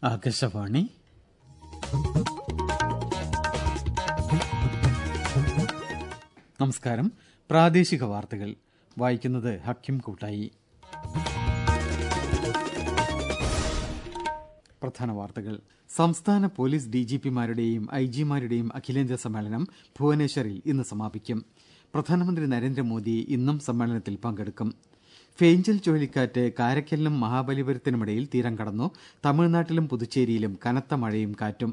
ആകാശവാണി നമസ്കാരം പ്രാദേശിക വാർത്തകൾ വായിക്കുന്നത് ഹക്കിം കൂട്ടായി പ്രധാന വാർത്തകൾ സംസ്ഥാന പോലീസ് ഡിജിപിമാരുടെയും ഐജിമാരുടെയും അഖിലേന്ത്യാ സമ്മേളനം ഭുവനേശ്വറിൽ ഇന്ന് സമാപിക്കും പ്രധാനമന്ത്രി നരേന്ദ്രമോദി ഇന്നും സമ്മേളനത്തിൽ പങ്കെടുക്കും ഫേഞ്ചൽ ചുഴലിക്കാറ്റ് കാരക്കലിനും മഹാബലിപുരത്തിനുമിടയിൽ തീരം കടന്നു തമിഴ്നാട്ടിലും പുതുച്ചേരിയിലും കനത്ത മഴയും കാറ്റും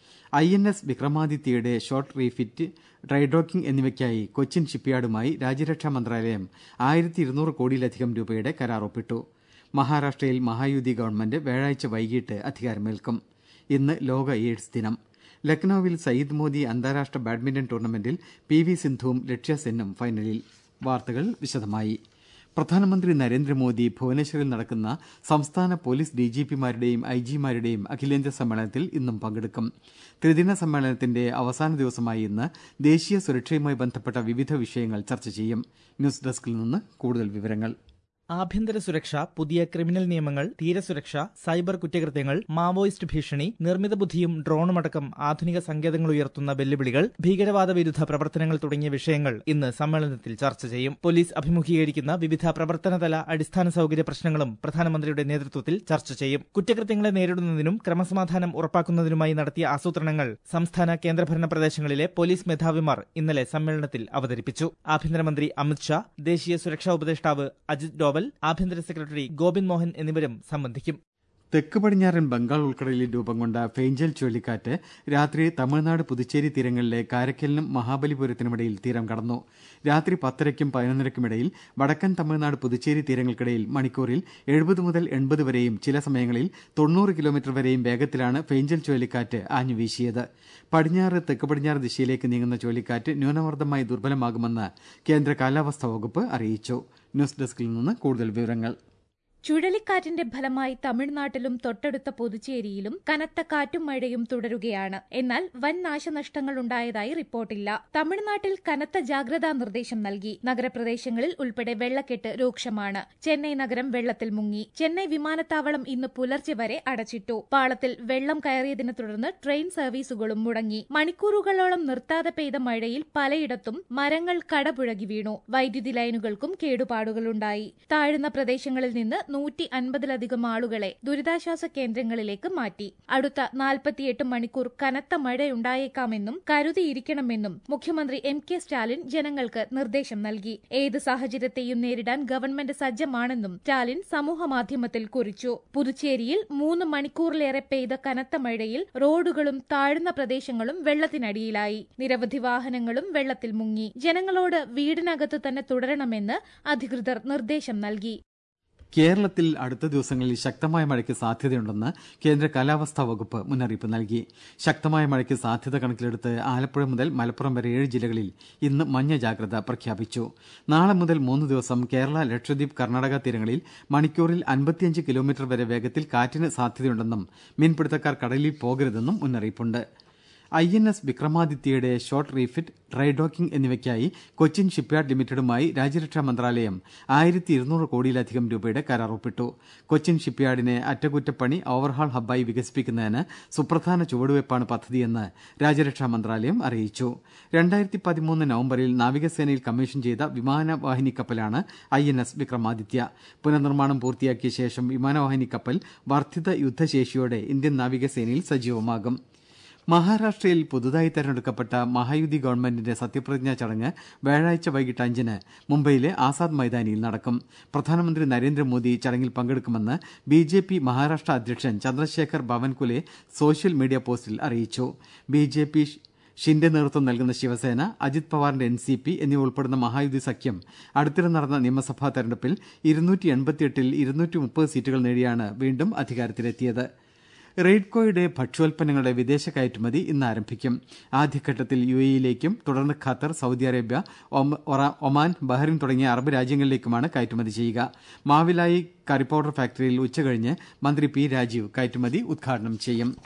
ഐ എൻ എസ് വിക്രമാദിത്യയുടെ ഷോർട്ട് റീഫിറ്റ് ഡ്രൈഡോക്കിംഗ് എന്നിവയ്ക്കായി കൊച്ചിൻ ഷിപ്പ്യാർഡുമായി രാജ്യരക്ഷാ മന്ത്രാലയം ആയിരത്തി ഇരുന്നൂറ് കോടിയിലധികം രൂപയുടെ കരാർ ഒപ്പിട്ടു മഹാരാഷ്ട്രയിൽ മഹായുതി ഗവൺമെന്റ് വ്യാഴാഴ്ച വൈകിട്ട് അധികാരമേൽക്കും ഇന്ന് ലോക എയ്ഡ്സ് ദിനം ലക്നൌവിൽ സയ്യിദ് മോദി അന്താരാഷ്ട്ര ബാഡ്മിന്റൺ ടൂർണമെന്റിൽ പി വി സിന്ധുവും ലക്ഷ്യ സെന്നും ഫൈനലിൽ വാർത്തകൾ വിശദമായി പ്രധാനമന്ത്രി നരേന്ദ്രമോദി ഭുവനേശ്വറിൽ നടക്കുന്ന സംസ്ഥാന പോലീസ് ഡിജിപിമാരുടെയും ഐജിമാരുടെയും അഖിലേന്ത്യാ സമ്മേളനത്തിൽ ഇന്നും പങ്കെടുക്കും ത്രിദിന സമ്മേളനത്തിന്റെ അവസാന ദിവസമായ ഇന്ന് ദേശീയ സുരക്ഷയുമായി ബന്ധപ്പെട്ട വിവിധ വിഷയങ്ങൾ ചർച്ച ചെയ്യും ന്യൂസ് ഡെസ്കിൽ നിന്ന് കൂടുതൽ വിവരങ്ങൾ ആഭ്യന്തര സുരക്ഷ പുതിയ ക്രിമിനൽ നിയമങ്ങൾ തീരസുരക്ഷ സൈബർ കുറ്റകൃത്യങ്ങൾ മാവോയിസ്റ്റ് ഭീഷണി നിർമ്മിത ബുദ്ധിയും ഡ്രോണുമടക്കം ആധുനിക സങ്കേതങ്ങൾ ഉയർത്തുന്ന വെല്ലുവിളികൾ ഭീകരവാദ വിരുദ്ധ പ്രവർത്തനങ്ങൾ തുടങ്ങിയ വിഷയങ്ങൾ ഇന്ന് സമ്മേളനത്തിൽ ചർച്ച ചെയ്യും പോലീസ് അഭിമുഖീകരിക്കുന്ന വിവിധ പ്രവർത്തനതല അടിസ്ഥാന സൌകര്യ പ്രശ്നങ്ങളും പ്രധാനമന്ത്രിയുടെ നേതൃത്വത്തിൽ ചർച്ച ചെയ്യും കുറ്റകൃത്യങ്ങളെ നേരിടുന്നതിനും ക്രമസമാധാനം ഉറപ്പാക്കുന്നതിനുമായി നടത്തിയ ആസൂത്രണങ്ങൾ സംസ്ഥാന കേന്ദ്രഭരണ പ്രദേശങ്ങളിലെ പോലീസ് മേധാവിമാർ ഇന്നലെ സമ്മേളനത്തിൽ അവതരിപ്പിച്ചു ആഭ്യന്തരമന്ത്രി അമിത്ഷാ ദേശീയ സുരക്ഷാ ഉപദേഷ്ടാവ് അജിത് ഡോവൽ ആഭ്യന്തര സെക്രട്ടറി ഗോവിന്ദ് മോഹൻ എന്നിവരും സംബന്ധിക്കും തെക്ക് പടിഞ്ഞാറൻ ബംഗാൾ ഉൾക്കടലിൽ രൂപം കൊണ്ട ഫെയ്ഞ്ചൽ ചുഴലിക്കാറ്റ് രാത്രി തമിഴ്നാട് പുതുച്ചേരി തീരങ്ങളിലെ കാരക്കലിനും മഹാബലിപുരത്തിനുമിടയിൽ തീരം കടന്നു രാത്രി പത്തരയ്ക്കും പതിനൊന്നരയ്ക്കുമിടയിൽ വടക്കൻ തമിഴ്നാട് പുതുച്ചേരി തീരങ്ങൾക്കിടയിൽ മണിക്കൂറിൽ എഴുപത് മുതൽ എൺപത് വരെയും ചില സമയങ്ങളിൽ തൊണ്ണൂറ് കിലോമീറ്റർ വരെയും വേഗത്തിലാണ് ഫെയ്ഞ്ചൽ ചുഴലിക്കാറ്റ് ആഞ്ഞുവീശിയത് പടിഞ്ഞാറ് തെക്ക് പടിഞ്ഞാറ് ദിശയിലേക്ക് നീങ്ങുന്ന ചുഴലിക്കാറ്റ് ന്യൂനമർദ്ദമായി ദുർബലമാകുമെന്ന് കേന്ദ്ര കാലാവസ്ഥാ വകുപ്പ് അറിയിച്ചു ന്യൂസ് ഡെസ്കിൽ നിന്ന് കൂടുതൽ വിവരങ്ങൾ ചുഴലിക്കാറ്റിന്റെ ഫലമായി തമിഴ്നാട്ടിലും തൊട്ടടുത്ത പുതുച്ചേരിയിലും കനത്ത കാറ്റും മഴയും തുടരുകയാണ് എന്നാൽ വൻ നാശനഷ്ടങ്ങൾ ഉണ്ടായതായി റിപ്പോർട്ടില്ല തമിഴ്നാട്ടിൽ കനത്ത ജാഗ്രതാ നിർദ്ദേശം നൽകി നഗരപ്രദേശങ്ങളിൽ ഉൾപ്പെടെ വെള്ളക്കെട്ട് രൂക്ഷമാണ് ചെന്നൈ നഗരം വെള്ളത്തിൽ മുങ്ങി ചെന്നൈ വിമാനത്താവളം ഇന്ന് പുലർച്ചെ വരെ അടച്ചിട്ടു പാളത്തിൽ വെള്ളം കയറിയതിനെ തുടർന്ന് ട്രെയിൻ സർവീസുകളും മുടങ്ങി മണിക്കൂറുകളോളം നിർത്താതെ പെയ്ത മഴയിൽ പലയിടത്തും മരങ്ങൾ കടപുഴകി വീണു വൈദ്യുതി ലൈനുകൾക്കും കേടുപാടുകളുണ്ടായി താഴ്ന്ന പ്രദേശങ്ങളിൽ നിന്ന് നൂറ്റി അൻപതിലധികം ആളുകളെ ദുരിതാശ്വാസ കേന്ദ്രങ്ങളിലേക്ക് മാറ്റി അടുത്ത നാൽപ്പത്തിയെട്ട് മണിക്കൂർ കനത്ത മഴയുണ്ടായേക്കാമെന്നും കരുതിയിരിക്കണമെന്നും മുഖ്യമന്ത്രി എം കെ സ്റ്റാലിൻ ജനങ്ങൾക്ക് നിർദ്ദേശം നൽകി ഏത് സാഹചര്യത്തെയും നേരിടാൻ ഗവൺമെന്റ് സജ്ജമാണെന്നും സ്റ്റാലിൻ സമൂഹമാധ്യമത്തിൽ കുറിച്ചു പുതുച്ചേരിയിൽ മൂന്ന് മണിക്കൂറിലേറെ പെയ്ത കനത്ത മഴയിൽ റോഡുകളും താഴ്ന്ന പ്രദേശങ്ങളും വെള്ളത്തിനടിയിലായി നിരവധി വാഹനങ്ങളും വെള്ളത്തിൽ മുങ്ങി ജനങ്ങളോട് വീടിനകത്ത് തന്നെ തുടരണമെന്ന് അധികൃതർ നിർദ്ദേശം നൽകി കേരളത്തിൽ അടുത്ത ദിവസങ്ങളിൽ ശക്തമായ മഴയ്ക്ക് സാധ്യതയുണ്ടെന്ന് കേന്ദ്ര കാലാവസ്ഥാ വകുപ്പ് മുന്നറിയിപ്പ് നൽകി ശക്തമായ മഴയ്ക്ക് സാധ്യത കണക്കിലെടുത്ത് ആലപ്പുഴ മുതൽ മലപ്പുറം വരെ ഏഴ് ജില്ലകളിൽ ഇന്ന് മഞ്ഞ ജാഗ്രത പ്രഖ്യാപിച്ചു നാളെ മുതൽ മൂന്ന് ദിവസം കേരള ലക്ഷദ്വീപ് കർണാടക തീരങ്ങളിൽ മണിക്കൂറിൽ അൻപത്തിയഞ്ച് കിലോമീറ്റർ വരെ വേഗത്തിൽ കാറ്റിന് സാധ്യതയുണ്ടെന്നും മീൻപിടുത്തക്കാർ കടലിൽ പോകരുതെന്നും മുന്നറിയിപ്പുണ്ട് ഐ എൻ എസ് വിക്രമാദിത്യയുടെ ഷോർട്ട് റീഫിറ്റ് ഡ്രൈഡോക്കിംഗ് എന്നിവയ്ക്കായി കൊച്ചിൻ ഷിപ്പ്യാർഡ് ലിമിറ്റഡുമായി രാജ്യരക്ഷാ മന്ത്രാലയം ആയിരത്തി ഇരുന്നൂറ് കോടിയിലധികം രൂപയുടെ കരാർ ഒപ്പിട്ടു കൊച്ചിൻ ഷിപ്പ്യാർഡിനെ അറ്റകുറ്റപ്പണി ഓവർഹാൾ ഹബ്ബായി വികസിപ്പിക്കുന്നതിന് സുപ്രധാന ചുവടുവയ്പ്പാണ് പദ്ധതിയെന്ന് രാജ്യരക്ഷാ മന്ത്രാലയം അറിയിച്ചു രണ്ടായിരത്തി പതിമൂന്ന് നവംബറിൽ നാവികസേനയിൽ കമ്മീഷൻ ചെയ്ത വിമാനവാഹിനി കപ്പലാണ് ഐ എൻ എസ് വിക്രമാദിത്യ പുനർനിർമ്മാണം പൂർത്തിയാക്കിയ ശേഷം വിമാനവാഹിനി കപ്പൽ വർദ്ധിത യുദ്ധശേഷിയോടെ ഇന്ത്യൻ നാവികസേനയിൽ സജീവമാകും മഹാരാഷ്ട്രയിൽ പുതുതായി തെരഞ്ഞെടുക്കപ്പെട്ട മഹായുതി ഗവൺമെന്റിന്റെ സത്യപ്രതിജ്ഞാ ചടങ്ങ് വ്യാഴാഴ്ച വൈകിട്ട് അഞ്ചിന് മുംബൈയിലെ ആസാദ് മൈതാനിയിൽ നടക്കും പ്രധാനമന്ത്രി നരേന്ദ്രമോദി ചടങ്ങിൽ പങ്കെടുക്കുമെന്ന് ബി ജെ പി മഹാരാഷ്ട്ര അധ്യക്ഷൻ ചന്ദ്രശേഖർ ബവൻകുലെ സോഷ്യൽ മീഡിയ പോസ്റ്റിൽ അറിയിച്ചു ബി ജെ പി ഷിൻഡെ നേതൃത്വം നൽകുന്ന ശിവസേന അജിത് പവാറിന്റെ എൻ സി പി എന്നിവ ഉൾപ്പെടുന്ന മഹായുതി സഖ്യം അടുത്തിടെ നടന്ന നിയമസഭാ തെരഞ്ഞെടുപ്പിൽ ഇരുന്നൂറ്റി എൺപത്തിയെട്ടിൽ ഇരുന്നൂറ്റി മുപ്പത് സീറ്റുകൾ നേടിയാണ് വീണ്ടും അധികാരത്തിലെത്തിയത് റെയ്ഡ്കോയുടെ ഭക്ഷ്യോൽപ്പന്നങ്ങളുടെ വിദേശ കയറ്റുമതി ഇന്ന് ആരംഭിക്കും ആദ്യഘട്ടത്തിൽ യു എയിലേക്കും തുടർന്ന് Qatar Saudi Arabia Oman Bahrain തുടങ്ങിയ അറബ് രാജ്യങ്ങളിലേക്കുമാണ് കയറ്റുമതി ചെയ്യുക മാവിലായി കറി പൌഡർ ഫാക്ടറിയിൽ ഉച്ചകഴിഞ്ഞ് മന്ത്രി പി രാജീവ് കയറ്റുമതി ഉദ്ഘാടനം ചെയ്യും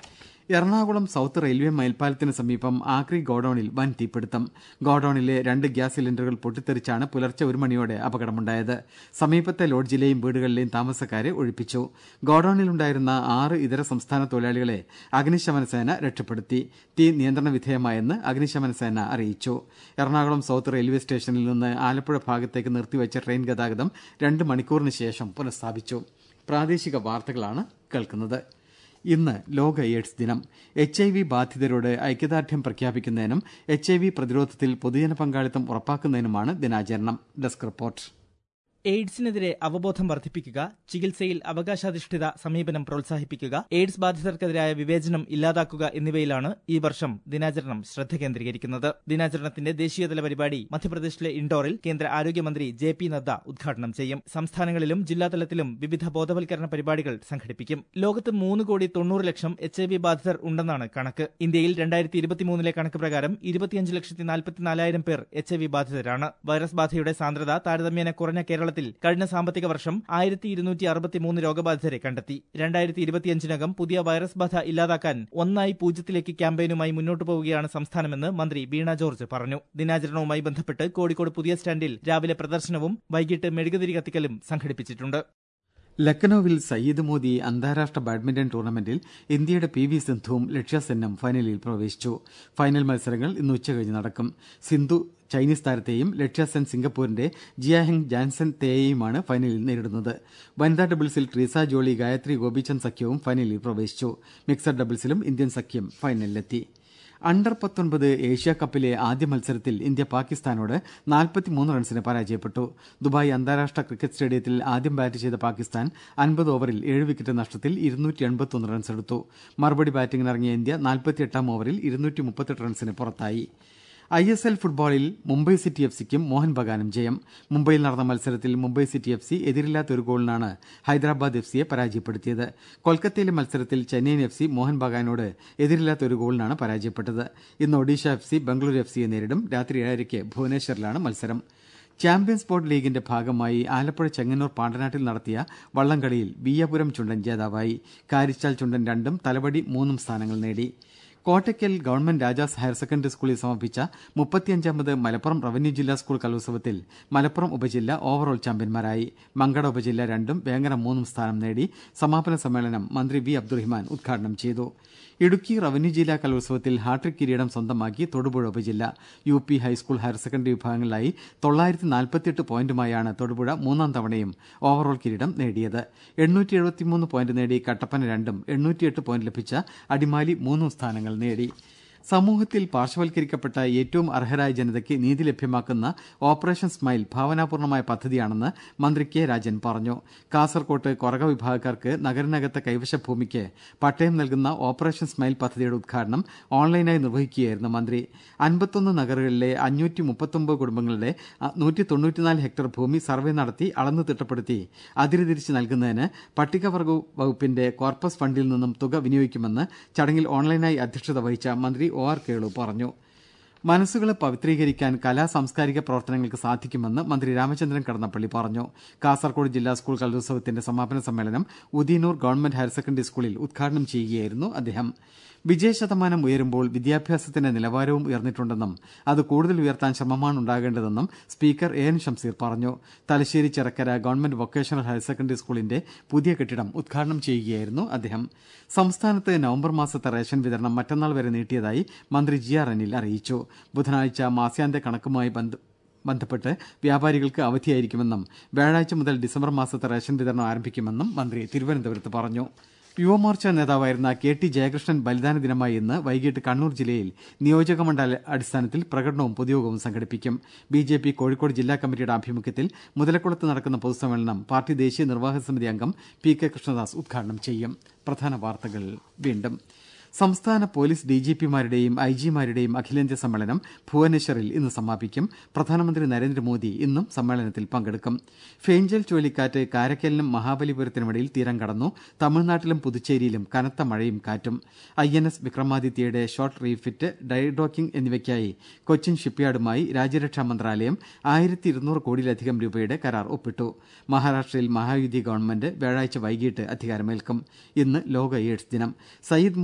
എറണാകുളം സൌത്ത് റെയിൽവേ മേൽപ്പാലത്തിന് സമീപം ആക്രി ഗോഡൌണിൽ വൻ തീപിടുത്തം ഗോഡൌണിലെ രണ്ട് ഗ്യാസ് സിലിണ്ടറുകൾ പൊട്ടിത്തെറിച്ചാണ് പുലർച്ചെ ഒരു മണിയോടെ അപകടമുണ്ടായത് സമീപത്തെ ലോഡ്ജിലെയും വീടുകളിലെയും താമസക്കാരെ ഒഴിപ്പിച്ചു ഗോഡൌണിലുണ്ടായിരുന്ന ആറ് ഇതര സംസ്ഥാന തൊഴിലാളികളെ അഗ്നിശമന സേന രക്ഷപ്പെടുത്തി തീ നിയന്ത്രണ വിധേയമായെന്ന് അഗ്നിശമന സേന അറിയിച്ചു എറണാകുളം സൌത്ത് റെയിൽവേ സ്റ്റേഷനിൽ നിന്ന് ആലപ്പുഴ ഭാഗത്തേക്ക് നിർത്തിവെച്ച ട്രെയിൻ ഗതാഗതം രണ്ട് മണിക്കൂറിന് ശേഷം പുനഃസ്ഥാപിച്ചു പ്രാദേശിക വാർത്തകളാണ് കേൾക്കുന്നത് ഇന്ന് ലോക എയ്ഡ്സ് ദിനം എച്ച് ഐ വി ബാധിതരോട് ഐക്യദാർഢ്യം പ്രഖ്യാപിക്കുന്നതിനും എച്ച് ഐ വി പ്രതിരോധത്തിൽ പൊതുജന പങ്കാളിത്തം ഉറപ്പാക്കുന്നതിനുമാണ് ദിനാചരണം ഡെസ്ക് റിപ്പോർട്ട് എയ്ഡ്സിനെതിരെ അവബോധം വർദ്ധിപ്പിക്കുക ചികിത്സയിൽ അവകാശാധിഷ്ഠിത സമീപനം പ്രോത്സാഹിപ്പിക്കുക എയ്ഡ്സ് ബാധിതർക്കെതിരായ വിവേചനം ഇല്ലാതാക്കുക എന്നിവയിലാണ് ഈ വർഷം ദിനാചരണം ശ്രദ്ധ കേന്ദ്രീകരിക്കുന്നത് ദിനാചരണത്തിന്റെ ദേശീയതല പരിപാടി മധ്യപ്രദേശിലെ ഇൻഡോറിൽ കേന്ദ്ര ആരോഗ്യമന്ത്രി ജെ പി നദ്ദ ഉദ്ഘാടനം ചെയ്യും സംസ്ഥാനങ്ങളിലും ജില്ലാതലത്തിലും വിവിധ ബോധവൽക്കരണ പരിപാടികൾ സംഘടിപ്പിക്കും ലോകത്ത് മൂന്ന് കോടി തൊണ്ണൂറ് ലക്ഷം എച്ച് ഐ വി ബാധിതർ ഉണ്ടെന്നാണ് കണക്ക് ഇന്ത്യയിൽ രണ്ടായിരത്തി ഇരുപത്തിമൂന്നിലെ കണക്ക് പ്രകാരം ഇരുപത്തിയഞ്ച് ലക്ഷത്തി നാൽപ്പത്തിനാലായിരം പേർ എച്ച് ഐ വി ബാധിതരാണ് വൈറസ് ബാധയുടെ സാന്ദ്രത താരതമ്യേന കുറഞ്ഞ കേരളത്തിൽ കഴിഞ്ഞ സാമ്പത്തിക വർഷം ആയിരത്തി ഇരുന്നൂറ്റി അറുപത്തിമൂന്ന് രോഗബാധിതരെ കണ്ടെത്തി രണ്ടായിരത്തി ഇരുപത്തിയഞ്ചിനകം പുതിയ വൈറസ് ബാധ ഇല്ലാതാക്കാൻ ഒന്നായി പൂജ്യത്തിലേക്ക് ക്യാമ്പയിനുമായി മുന്നോട്ടു പോവുകയാണ് സംസ്ഥാനമെന്ന് മന്ത്രി വീണ ജോർജ് പറഞ്ഞു ദിനാചരണവുമായി ബന്ധപ്പെട്ട് കോഴിക്കോട് പുതിയ സ്റ്റാൻഡിൽ രാവിലെ പ്രദർശനവും വൈകിട്ട് മെഴുകുതിരി കത്തിക്കലും സംഘടിപ്പിച്ചിട്ടുണ്ട് ലക്നൌവിൽ സയ്യിദ് മോദി അന്താരാഷ്ട്ര ബാഡ്മിന്റൺ ടൂർണമെന്റിൽ ഇന്ത്യയുടെ പി വി സിന്ധുവും ലക്ഷ്യ സെന്നും ഫൈനലിൽ പ്രവേശിച്ചു ഫൈനൽ മത്സരങ്ങൾ ഇന്ന് ഉച്ചകഴിഞ്ഞ് നടക്കും സിന്ധു ചൈനീസ് താരത്തെയും ലക്ഷ്യ സെൻ സിംഗപ്പൂരിന്റെ ജിയാഹെങ് ജാൻസൻ തേയെയുമാണ് ഫൈനലിൽ നേരിടുന്നത് വനിതാ ഡബിൾസിൽ ട്രീസ ജോളി ഗായത്രി ഗോപിചന്ദ് സഖ്യവും ഫൈനലിൽ പ്രവേശിച്ചു മിക്സഡ് ഡബിൾസിലും ഇന്ത്യൻ സഖ്യം ഫൈനലിലെത്തി അണ്ടർ പത്തൊൻപത് ഏഷ്യാ കപ്പിലെ ആദ്യ മത്സരത്തിൽ ഇന്ത്യ പാകിസ്ഥാനോട് നാൽപ്പത്തിമൂന്ന് റൺസിന് പരാജയപ്പെട്ടു ദുബായ് അന്താരാഷ്ട്ര ക്രിക്കറ്റ് സ്റ്റേഡിയത്തിൽ ആദ്യം ബാറ്റ് ചെയ്ത പാകിസ്ഥാൻ അൻപത് ഓവറിൽ ഏഴ് വിക്കറ്റ് നഷ്ടത്തിൽ ഇരുന്നൂറ്റി എൺപത്തൊന്ന് റൺസ് എടുത്തു മറുപടി ബാറ്റിംഗിനിറങ്ങിയ ഇന്ത്യ നാൽപ്പത്തിയെട്ടാം ഓവറിൽ ഇരുന്നൂറ്റി മുപ്പത്തെട്ട് റൺസിന് പുറത്തായി ഐ എസ് എൽ ഫുട്ബോളിൽ മുംബൈ സിറ്റി എഫ് സിക്കും മോഹൻ ബഗാനും ജയം മുംബൈയിൽ നടന്ന മത്സരത്തിൽ മുംബൈ സിറ്റി എഫ് സി എതിരില്ലാത്ത ഒരു ഗോളിനാണ് ഹൈദരാബാദ് എഫ് സിയെ പരാജയപ്പെടുത്തിയത് കൊൽക്കത്തയിലെ മത്സരത്തിൽ ചെന്നൈയിൻ എഫ് സി മോഹൻ ബഗാനോട് എതിരില്ലാത്ത ഒരു ഗോളിനാണ് പരാജയപ്പെട്ടത് ഇന്ന് Odisha F C Bengaluru F സിയെ നേരിടും രാത്രി ഏഴരയ്ക്ക് ഭുവനേശ്വറിലാണ് മത്സരം ചാമ്പ്യൻസ് ബോർഡ് ലീഗിന്റെ ഭാഗമായി ആലപ്പുഴ ചെങ്ങന്നൂർ പാണ്ടനാട്ടിൽ നടത്തിയ വള്ളംകളിയിൽ വിയ്യപുരം ചുണ്ടൻ ജേതാവായി കാരിച്ചാൽ ചുണ്ടൻ രണ്ടും തലവടി മൂന്നും സ്ഥാനങ്ങൾ നേടി Kottakkal government Rajas higher secondary സ്കൂളിൽ സമർപ്പിച്ച മുപ്പത്തിയഞ്ചാമത് മലപ്പുറം റവന്യൂ ജില്ലാ സ്കൂൾ കലോത്സവത്തിൽ മലപ്പുറം ഉപജില്ല ഓവറോൾ ചാമ്പ്യന്മാരായി മങ്കട ഉപജില്ല രണ്ടും വേങ്ങര മൂന്നും സ്ഥാനം നേടി സമാപന സമ്മേളനം മന്ത്രി വി അബ്ദുറഹിമാൻ ഉദ്ഘാടനം ചെയ്തു ഇടുക്കി റവന്യൂ ജില്ലാ കലോത്സവത്തിൽ ഹാട്രിക് കിരീടം സ്വന്തമാക്കി തൊടുപുഴ ഉപജില്ല U P high school higher secondary വിഭാഗങ്ങളിലായി തൊള്ളായിരത്തി നാൽപ്പത്തിയെട്ട് പോയിന്റുമായാണ് തൊടുപുഴ മൂന്നാം തവണയും ഓവറോൾ കിരീടം നേടിയത് എണ്ണൂറ്റി എഴുപത്തിമൂന്ന് പോയിന്റ് നേടി കട്ടപ്പന രണ്ടും എണ്ണൂറ്റിയെട്ട് പോയിന്റ് ലഭിച്ച അടിമാലി മൂന്നും സ്ഥാനങ്ങൾ നേടി സമൂഹത്തിൽ പാർശ്വവൽക്കരിക്കപ്പെട്ട ഏറ്റവും അർഹരായ ജനതയ്ക്ക് നീതി ലഭ്യമാക്കുന്ന ഓപ്പറേഷൻ സ്മൈൽ ഭാവനാപൂർണമായ പദ്ധതിയാണെന്ന് മന്ത്രി കെ രാജൻ പറഞ്ഞു കാസർകോട്ട് കൊറക വിഭാഗക്കാർക്ക് നഗരനകത്തെ കൈവശ ഭൂമിക്ക് പട്ടയം നൽകുന്ന ഓപ്പറേഷൻ സ്മൈൽ പദ്ധതിയുടെ ഉദ്ഘാടനം ഓൺലൈനായി നിർവഹിക്കുകയായിരുന്നു മന്ത്രി അൻപത്തൊന്ന് നഗറുകളിലെ അഞ്ഞൂറ്റി മുപ്പത്തൊമ്പത് കുടുംബങ്ങളുടെ നൂറ്റി തൊണ്ണൂറ്റിനാല് ഹെക്ടർ ഭൂമി സർവേ നടത്തി അളന്നു തിട്ടപ്പെടുത്തി അതിര് തിരിച്ച് നൽകുന്നതിന് പട്ടികവർഗ വകുപ്പിന്റെ കോർപ്പസ് ഫണ്ടിൽ നിന്നും തുക വിനിയോഗിക്കുമെന്ന് ചടങ്ങിൽ ഓൺലൈനായി അധ്യക്ഷത വഹിച്ച മന്ത്രി ഒ ആർ കേളു പറഞ്ഞു മനസ്സുകളെ പവിത്രീകരിക്കാൻ കലാ സാംസ്കാരിക പ്രവർത്തനങ്ങൾക്ക് സാധിക്കുമെന്ന് മന്ത്രി രാമചന്ദ്രൻ കടന്നപ്പള്ളി പറഞ്ഞു കാസർകോട് ജില്ലാ സ്കൂൾ കലോത്സവത്തിന്റെ സമാപന സമ്മേളനം ഉദിയന്നൂർ ഗവൺമെന്റ് ഹയർ സെക്കൻഡറി സ്കൂളിൽ ഉദ്ഘാടനം ചെയ്യുകയായിരുന്നു അദ്ദേഹം വിജയശതമാനം ഉയരുമ്പോൾ വിദ്യാഭ്യാസത്തിന്റെ നിലവാരവും ഉയർന്നിട്ടുണ്ടെന്നും അത് കൂടുതൽ ഉയർത്താൻ ശ്രമമാണ് ഉണ്ടാകേണ്ടതെന്നും സ്പീക്കർ എ എൻ ഷംസീർ പറഞ്ഞു Thalassery Chirakkara government vocational higher secondary സ്കൂളിന്റെ പുതിയ കെട്ടിടം ഉദ്ഘാടനം ചെയ്യുകയായിരുന്നു അദ്ദേഹം സംസ്ഥാനത്ത് നവംബർ മാസത്തെ റേഷൻ വിതരണം മറ്റന്നാൾ വരെ നീട്ടിയതായി മന്ത്രി ജി ആർ അനിൽ അറിയിച്ചു ബുധനാഴ്ച മാസ്യാന്ത്യ കണക്കുമായി ബന്ധ ബന്ധപ്പെട്ട് വ്യാപാരികൾക്ക് അവധിയായിരിക്കുമെന്നും വ്യാഴാഴ്ച മുതൽ ഡിസംബർ മാസത്തെ റേഷൻ വിതരണം ആരംഭിക്കുമെന്നും മന്ത്രി തിരുവനന്തപുരത്ത് പറഞ്ഞു യുവമോർച്ച നേതാവായിരുന്ന കെ ടി ജയകൃഷ്ണൻ ബലിദാന ദിനമായി ഇന്ന് വൈകിട്ട് കണ്ണൂർ ജില്ലയിൽ നിയോജക മണ്ഡല അടിസ്ഥാനത്തിൽ പ്രകടനവും പൊതുയോഗവും സംഘടിപ്പിക്കും ബി ജെ പി കോഴിക്കോട് ജില്ലാ കമ്മിറ്റിയുടെ ആഭിമുഖ്യത്തിൽ മുതലക്കുളത്ത് നടക്കുന്ന പൊതുസമ്മേളനം പാർട്ടി ദേശീയ നിർവാഹക സമിതി അംഗം പി കെ കൃഷ്ണദാസ് ഉദ്ഘാടനം ചെയ്യും പ്രധാന വാർത്തകൾ വീണ്ടും സംസ്ഥാന പോലീസ് ഡിജിപിമാരുടെയും ഐജിമാരുടെയും അഖിലേന്ത്യാ സമ്മേളനം ഭുവനേശ്വറിൽ ഇന്ന് സമാപിക്കും പ്രധാനമന്ത്രി നരേന്ദ്രമോദി ഇന്നും സമ്മേളനത്തിൽ പങ്കെടുക്കും ഫേഞ്ചൽ ചുഴലിക്കാറ്റ് കാരക്കലിനും മഹാബലിപുരത്തിനുമിടയിൽ തീരം കടന്നു തമിഴ്നാട്ടിലും പുതുച്ചേരിയിലും കനത്ത മഴയും കാറ്റും ഐ എൻ എസ് വിക്രമാദിത്യയുടെ ഷോർട്ട് റീഫിറ്റ് ഡൈഡോക്കിംഗ് എന്നിവയ്ക്കായി കൊച്ചിൻ ഷിപ്പ്യാർഡുമായി രാജ്യരക്ഷാ മന്ത്രാലയം ആയിരത്തി ഇരുന്നൂറ് കോടിയിലധികം രൂപയുടെ കരാർ ഒപ്പിട്ടു മഹാരാഷ്ട്രയിൽ മഹായുതി ഗവൺമെന്റ് വ്യാഴാഴ്ച വൈകിട്ട് അധികാരമേൽക്കും ഇന്ന് ലോക എയ്ഡ്സ് ദിനം സയ്യിദ് മോദി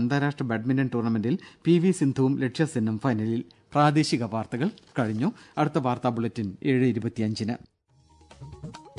അന്താരാഷ്ട്ര ബാഡ്മിന്റൺ ടൂർണമെന്റിൽ പി വി സിന്ധുവും ലക്ഷ്യ സെന്നും ഫൈനലിൽ പ്രാദേശിക വാർത്തകൾ കഴിഞ്ഞു അടുത്ത വാർത്താ ബുള്ളറ്റിൻ ഏഴ് ഇരുപത്തിയഞ്ചിന്